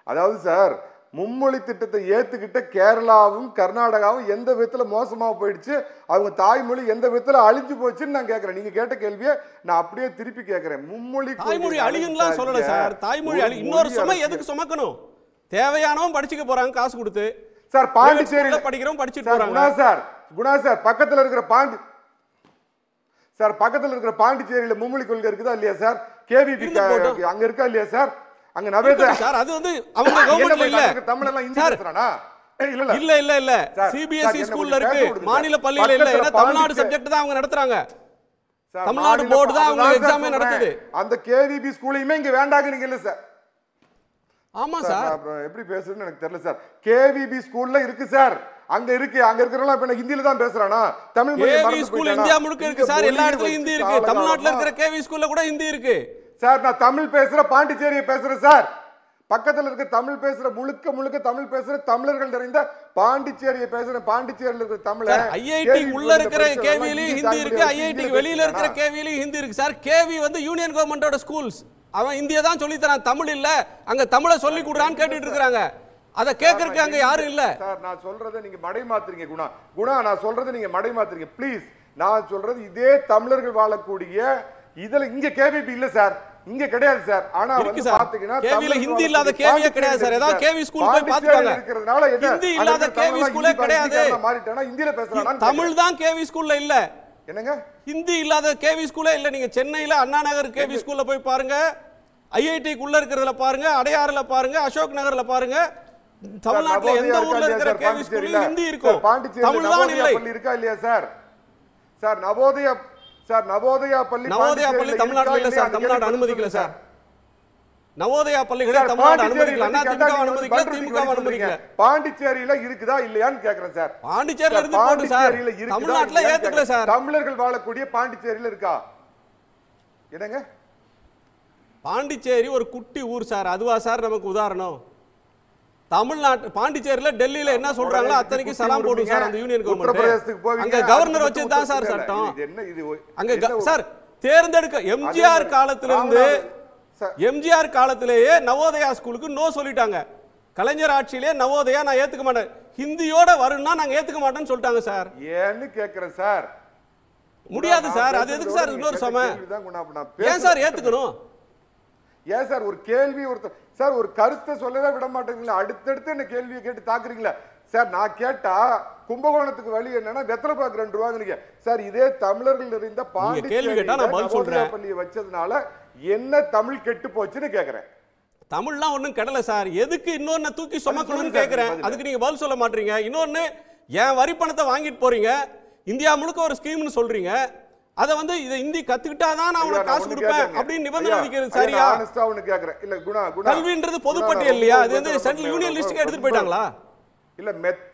அதாவது சார் மும்மொழி திட்டத்தை ஏத்துக்கிட்ட கேரளாவும் கர்நாடகாவும் எந்த விதத்துல மோசமா போயிடுச்சு அவங்க தாய்மொழி எந்த விதத்துல அழிஞ்சு போச்சுன்னு நான் கேட்கறேன் நீங்க கேட்ட கேள்வியை நான் அப்படியே திருப்பி கேட்கறேன் மும்மொழி கொள்கை தாய்மொழி அழியும்லாம் சொல்லல நடந்தாங்க. சார் தாய்மொழி ஒரு அழி இன்னொரு மொழி சுமை அரசியல். எதுக்கு சுமக்கணும் தேவையானவன் படிச்சுக்க போறாங்க காசு கொடுத்து சார் பாண்டிச்சேரியில ஸ்கூல்ல படிக்கிறோம் படிச்சுட்டு சார் போறாங்க குணா சார் குணா சார் பக்கத்துல இருக்கிற பாண்டி சார் பக்கத்துல இருக்கிற பாண்டிச்சேரியில மும்மொழி கொள்கை இருக்குதா இல்லையா சார் கேவிபி இருந்து போட்டோம். அங்க இருக்கா இல்லையா சார் அங்க நவேத இருக்கட்டும் சார் அது வந்து அவங்க கவர்மெண்ட்ல இல்ல தமிழ் எல்லாம் இந்தி சார் பேசுறானா ஏய், இல்ல இல்ல இல்ல இல்ல இல்ல சார், சிபிஎஸ்இ சார், என்ன ஸ்கூல்ல கொஞ்சம் இருக்கு பேச விடுங்க மாநில சார். பள்ளியில இல்ல பக்கத்துல ஏன்னா தமிழ்நாடு பாண்டிச்சே- சப்ஜெக்ட் தான் அவங்க நடத்துறாங்க சார், தமிழ்நாடு மாநில போர்டு தான் அதுதான் உங்களுக்கு சார் exam ஏ சொல்றேன். நடத்துது. அந்த கேவிபி ஸ்கூலையுமே இங்க வேண்டாங்க நீங்க இல்ல சார் ஆமா சார், சார் நான் அப்புறம் எப்படி பேசுறதுன்னு எனக்கு தெரியல சார் கேவிபி ஸ்கூல்ல இருக்கு சார் அங்க இருக்கு அங்க இருக்கிறவங்க இப்ப என்ன ஹிந்தில தான் பேசுறானா தமிழ் மொழியை கேவி மறந்து ஸ்கூல் போயிட்டானா? இந்தியா முழுக்க இருக்கு இங்க சார் எல்லா மொழியை இடத்துலயும் ஹிந்தி வச்சு இருக்கு தமிழ்நாட்டுல காலகாலமா- இருக்கிற கேவி ஸ்கூல்ல கூட ஹிந்தி இருக்கு சார் நான் தமிழ் பேசுற பாண்டிச்சேரியை பேசுறேன் சார் பக்கத்துல இருக்க தமிழ் பேசுற முழுக்க முழுக்க தமிழ் பேசுற தமிழர்கள் நிறைந்த பாண்டிச்சேரியை பேசுறேன் பாண்டிச்சேரியில இருக்கிற தமிழ சார் ஐஐடி உள்ள இருக்கிற கேவிலையும் ஹிந்தி இருக்கு ஐஐடி வெளியில இருக்கிற கேவிலையும் ஹிந்தி இருக்கு சார் கேவி வந்து யூனியன் கவர்மெண்டோட ஸ்கூல்ஸ் அவன் இந்திய தான் சொல்லி தரான் தமிழ் இல்ல அங்க தமிழை சொல்லி கொடுறான்னு கேட்டுட்டு இருக்காங்க அதை கேட்கறதுக்கு அங்க யாரும் இல்ல சார் நான் சொல்றதை நீங்க மடை மாத்துறீங்க குணா குணா நான் சொல்றதை நீங்க மடை மாத்துறீங்க ப்ளீஸ் நான் சொல்றது இதே தமிழர்கள் வாழக்கூடிய இதுல இங்க கேவிபி இல்ல சார் இங்க கிடையாது சார் ஆனா இருக்கு வந்து சார். பாத்தீங்கன்னா கேவில தமிழர்கள் ஹிந்தி இல்லாத வாழக்கூடிய கேவியே கிடையாது சார். ஏதாவது பாண்டிச்சேரியில கேவி ஸ்கூல் போய் பாண்டிச்சேரியில பார்த்துக்கோங்க. இருக்கிறதுனால என்ன ஹிந்தி அங்க இல்லாத இருக்கிற கேவி தமிழ்லாம் ஸ்கூலே ஹிந்தி கிடையாது. பாண்டிச்சேரியில மாறிட்டானா ஹிந்தியில பேசுறானா தமிழ் தான் கேவி ஸ்கூல்ல இல்ல என்னங்க ஹிந்தி இல்லாத கேவி ஸ்கூலே இல்ல நீங்க சென்னையில அண்ணா நகர் கேவி ஸ்கூல்ல போய் பாருங்க ஐஐடிக்குள்ள இருக்கிறதுல பாருங்க அடையாறுல பாருங்க அசோக் நகர்ல பாருங்க தமிழ்நாட்டுல நவோதயா எந்த இருக்கா ஊர்ல இல்லையா இருக்கிற சார் கேவி ஸ்கூல்லையும் பாண்டிச்சேரியில? ஹிந்தி இருக்கும் சார், பாண்டிச்சேரியில தமிழ் தான் நவோதயா இல்லை பள்ளி இருக்கா இல்லையா sir sir Navodaya sir Navodaya பள்ளி நவோதயா பள்ளி பாண்டிச்சேரியில தமிழ்நாட்டுல இல்ல இருக்கா சார் இல்லையா? தமிழ்நாடு அந்த அனுமதிக்கல கேள்வி சார் நவோதயா பள்ளிகளை சார், தமிழ்நாடு பாண்டிச்சேரியில அனுமதிக்கல அண்ணா இருந்து திமுக கேட்டா அனுமதிக்கல நீங்க திமுக பண்றதுக்கு அனுமதிக்கல சொல்றீங்க. பாண்டிச்சேரியில இருக்குதா இல்லையான்னு கேக்குறேன் சார் பாண்டிச்சேரியில சார், இருந்து போட்டு சார் பாண்டிச்சேரியில இருக்குதா தமிழ்நாட்டுல இல்லையான்னு ஏத்துக்கல கேக்குறேன். சார் தமிழர்கள் வாழக்கூடிய பாண்டிச்சேரியில இருக்கா என்னங்க பாண்டிச்சேரி ஒரு குட்டி ஊர் சார் அதுவா சார் நமக்கு உதாரணம் தமிழ்நாட்டு பாண்டிச்சேரியில டெல்லியில என்ன சொல்றாங்களோ அத்தனைக்கு சலாம் போடும் சார் அந்த யூனியன் உத்தரப்பிரதேசத்துக்கு கவர்மெண்ட் போவீங்க, அங்க கவர்னர் அடுத்து வச்சது தான் சார் உத்தரப்பிரதேச- சட்டம் இது என்ன இது ஒரு- அங்க என்ன க- ஒரு- சார் தேர்ந்தெடுக்க எம்ஜிஆர் அதே காலத்துல இருந்து ராமநாத- சார், எம்ஜிஆர் காலத்திலேயே நவோதயா ஸ்கூலுக்கு நோ சொல்லிட்டாங்க கலைஞர் ஆட்சியிலே நவோதயா நான் ஏத்துக்க மாட்டேன் ஹிந்தியோட வரும்னா நாங்க ஏத்துக்க மாட்டேன்னு சொல்லிட்டாங்க சார் ஏன்னு கேக்குறேன் சார் முடியாது நான் சார் அது பேசுறதோட எதுக்கு சார் நீங்க இன்னொரு கேட்ட சம கேள்விதான் குணா, அப்ப நான் ஏன் சார் பேசுறது- ஏத்துக்கணும் ஏன் சார் ஒரு கேள்வி ஒருத்தர் சார் ஒரு கருத்தை சொல்லவே விட மாட்டேங்களா அடுத்தடுத்து என்ன கேள்வியை கேட்டு தாக்குறீங்களா சார் நான் கேட்டா கும்பகோணத்துக்கு வழி என்னன்னா வெத்தலை பாக்கு ரெண்டு ரூபாங்க சார் இதே தமிழர்கள் நிறைந்த கேள்வி கேட்டா நான் பதில் நவோதயா சொல்றேன். பள்ளியை வச்சதுனால என்ன தமிழ் கெட்டு போச்சுன்னு கேக்குறேன் தமிழ்லாம் ஒண்ணும் கெடல சார் எதுக்கு இன்னொன்னு தூக்கி சுமக்கணும்னு சொல்லுங்க சார், கேக்குறேன் பதில். அதுக்கு நீங்க பதில் சொல்ல மாட்டீங்க இன்னொன்னு என் வரி பணத்தை வாங்கிட்டு போறீங்க இந்தியா முழுக்க ஒரு ஸ்கீம்னு சொல்றீங்க அதை வந்து இதை ஹிந்தி கத்துக்கிட்டாதான் நான் ஐயா, உனக்கு நான் காசு ஒண்ணு கொடுப்பேன் கேக்குறேங்க. அப்படின்னு நிபந்தனை ஐயா, விதிக்கிறது ஐயா, சரியா நான் honest ஆ ஒண்ணு கேக்குறேன் இல்ல குணா குணா கல்வின்றது குணா, பொதுப்பட்டியல் நான் இல்லையா ரொம்ப- அது வந்து ரொம்ப- சென்ட்ரல் யூனியன் ரொம்ப- லிஸ்ட்டுக்கு எடுத்துட்டு ரொம்ப- போயிட்டாங்களா இல்ல மெத்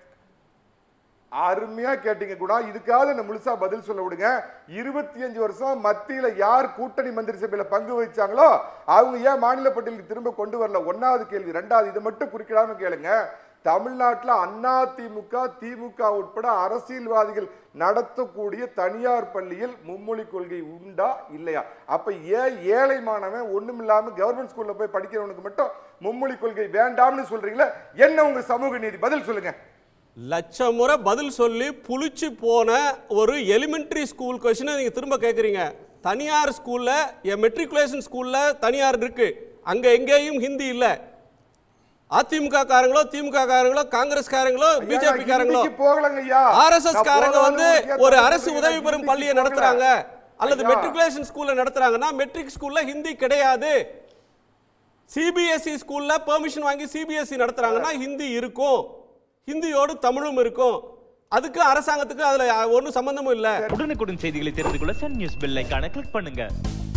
அருமையா கேட்டீங்க கூட இதுக்காவது என்ன முழுசா பதில் சொல்ல விடுங்க இருபத்தி அஞ்சு வருஷம் மத்தியில யார் கூட்டணி மந்திரி சபையில பங்கு வச்சாங்களோ அவங்க ஏன் மாநில பட்டியலுக்கு திரும்ப கொண்டு வரல ஒன்னாவது கேள்வி ரெண்டாவது இது மட்டும் குறிக்கிடாம கேளுங்க தமிழ்நாட்டுல அண்ணா திமுக திமுக உட்பட அரசியல்வாதிகள் நடத்தக்கூடிய தனியார் பள்ளியில் மும்மொழி கொள்கை உண்டா இல்லையா அப்ப ஏன் ஏழை மாணவன் ஒண்ணுமில்லாம கவர்மெண்ட் ஸ்கூல்ல போய் படிக்கிறவனுக்கு மட்டும் மும்மொழி கொள்கை வேண்டாம்னு சொல்றீங்களா என்ன உங்க சமூக நீதி பதில் சொல்லுங்க லட்சம் முறை பதில் சொல்லி புளிச்சு போன ஒரு எலிமெண்டரி ஸ்கூல் கொஸ்டினை நீங்க திரும்ப கேட்குறீங்க தனியார் ஸ்கூல்ல என் மெட்ரிகுலேஷன் ஸ்கூல்ல தனியார் இருக்கு அங்க எங்கேயும் ஹிந்தி இல்ல அதிமுக காரங்களோ திமுக காரங்களோ காங்கிரஸ் காரங்களோ பிஜேபி காரங்களோ ஹிந்திக்கு போகலங்க ஐயா ஆர்எஸ்எஸ் நான் காரங்க போகாத வந்து ஊருக்கே ஒரு தமிழ் அரசு சொல்றீங்க, உதவி பெறும் ஹிந்திக்கு பள்ளியை போகல. நடத்துறாங்க அல்லது ஐயா. மெட்ரிகுலேஷன் ஸ்கூல்ல நடத்துறாங்கன்னா மெட்ரிக் ஸ்கூல்ல ஹிந்தி கிடையாது சிபிஎஸ்இ ஸ்கூல்ல பெர்மிஷன் வாங்கி சிபிஎஸ்இ நடத்துறாங்கன்னா ஹிந்தி இருக்கும் ஹிந்தியோடு தமிழும் இருக்கும் அதுக்கு அரசாங்கத்துக்கு அதுல ஒன்றும் சம்பந்தமும் இல்லை உடனுக்குடன் செய்திகளை தெரிந்து கொள்ள சன் நியூஸ் பெல் ஐகானை கிளிக் பண்ணுங்க